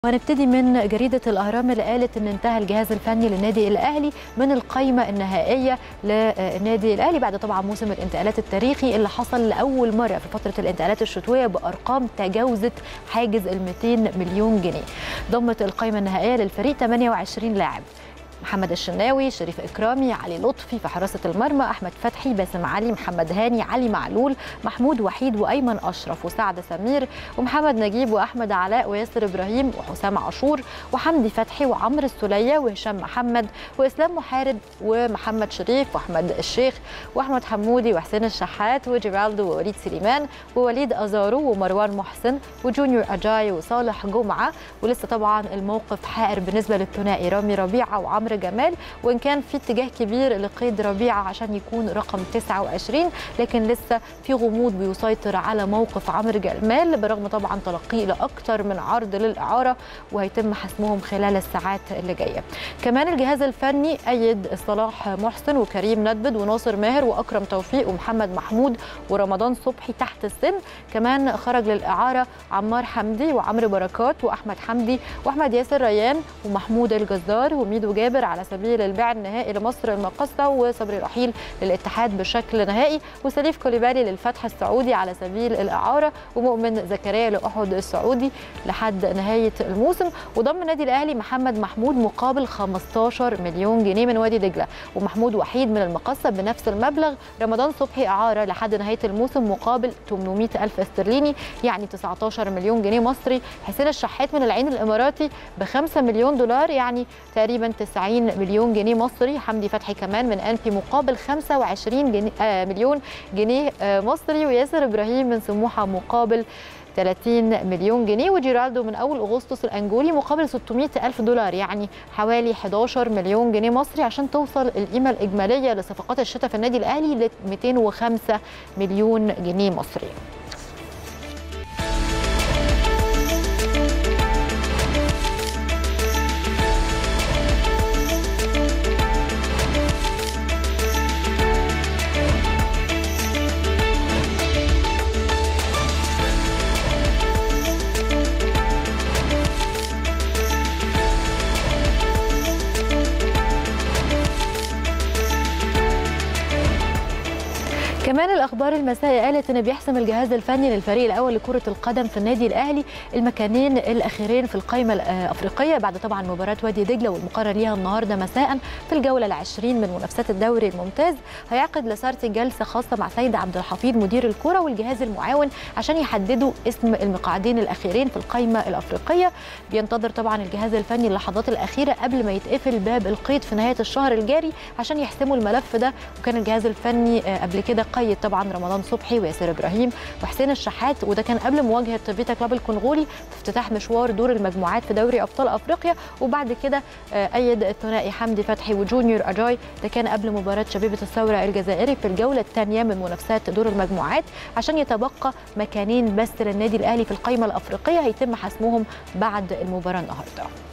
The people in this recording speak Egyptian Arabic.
وهنبتدي من جريدة الأهرام اللي قالت إن انتهى الجهاز الفني للنادي الأهلي من القائمة النهائية للنادي الأهلي بعد طبعا موسم الانتقالات التاريخي اللي حصل لأول مرة في فترة الانتقالات الشتوية بأرقام تجاوزت حاجز ال 200 مليون جنيه. ضمت القائمة النهائية للفريق 28 لاعب. محمد الشناوي شريف إكرامي علي لطفي في حراسة المرمى أحمد فتحي باسم علي محمد هاني علي معلول محمود وحيد وأيمن أشرف وسعد سمير ومحمد نجيب وأحمد علاء وياسر إبراهيم وحسام عاشور وحمدي فتحي وعمرو السولية وهشام محمد وإسلام محارب ومحمد شريف وأحمد الشيخ وأحمد حمودي وحسين الشحات وجيرالدو ووليد سليمان ووليد أزارو ومروان محسن وجونيور أجاي وصالح جمعة ولسه طبعا الموقف حائر بالنسبة للثنائي رامي ربيعة وعمرو جمال وان كان في اتجاه كبير لقيد ربيعه عشان يكون رقم 29 لكن لسه في غموض بيسيطر على موقف عمرو جمال برغم طبعا تلقيه لاكثر من عرض للاعاره وهيتم حسمهم خلال الساعات اللي جايه. كمان الجهاز الفني ايد صلاح محسن وكريم ندبد وناصر ماهر واكرم توفيق ومحمد محمود ورمضان صبحي تحت السن كمان خرج للاعاره عمار حمدي وعمرو بركات واحمد حمدي واحمد ياسر ريان ومحمود الجزار وميدو جابر على سبيل البيع النهائي لمصر المقصة وصبري رحيل للاتحاد بشكل نهائي وسليف كوليبالي للفتح السعودي على سبيل الإعارة ومؤمن زكريا لأحد السعودي لحد نهاية الموسم وضم النادي الأهلي محمد محمود مقابل 15 مليون جنيه من وادي دجلة ومحمود وحيد من المقصة بنفس المبلغ رمضان صبحي إعارة لحد نهاية الموسم مقابل 800 ألف استرليني يعني 19 مليون جنيه مصري حسين الشحات من العين الإماراتي ب 5 مليون دولار يعني تقريبا 90 مليون جنيه مصري حمدي فتحي كمان من انفي مقابل 25 جنيه آه مليون جنيه آه مصري وياسر ابراهيم من سموحه مقابل 30 مليون جنيه وجيرالدو من اول اغسطس الانجولي مقابل 600 الف دولار يعني حوالي 11 مليون جنيه مصري عشان توصل القيمه الاجماليه لصفقات الشتاء في النادي الاهلي ل 205 مليون جنيه مصري كمان الاخبار المسائيه قالت ان بيحسم الجهاز الفني للفريق الاول لكره القدم في النادي الاهلي المكانين الاخيرين في القائمه الافريقيه بعد طبعا مباراه وادي دجله والمقرر ليها النهارده مساء في الجوله العشرين من منافسات الدوري الممتاز هيعقد لاسارتي جلسه خاصه مع سيد عبد الحفيظ مدير الكره والجهاز المعاون عشان يحددوا اسم المقعدين الاخيرين في القائمه الافريقيه بينتظر طبعا الجهاز الفني اللحظات الاخيره قبل ما يتقفل باب القيد في نهايه الشهر الجاري عشان يحسموا الملف ده وكان الجهاز الفني قبل كده قيد طبعا رمضان صبحي وياسر ابراهيم وحسين الشحات وده كان قبل مواجهه فيتا كلاب الكونغولي في افتتاح مشوار دور المجموعات في دوري ابطال افريقيا وبعد كده ايد الثنائي حمدي فتحي وجونيور اجاي ده كان قبل مباراه شبيبه الثوره الجزائري في الجوله الثانيه من منافسات دور المجموعات عشان يتبقى مكانين بس للنادي الاهلي في القائمه الافريقيه هيتم حسمهم بعد المباراه النهارده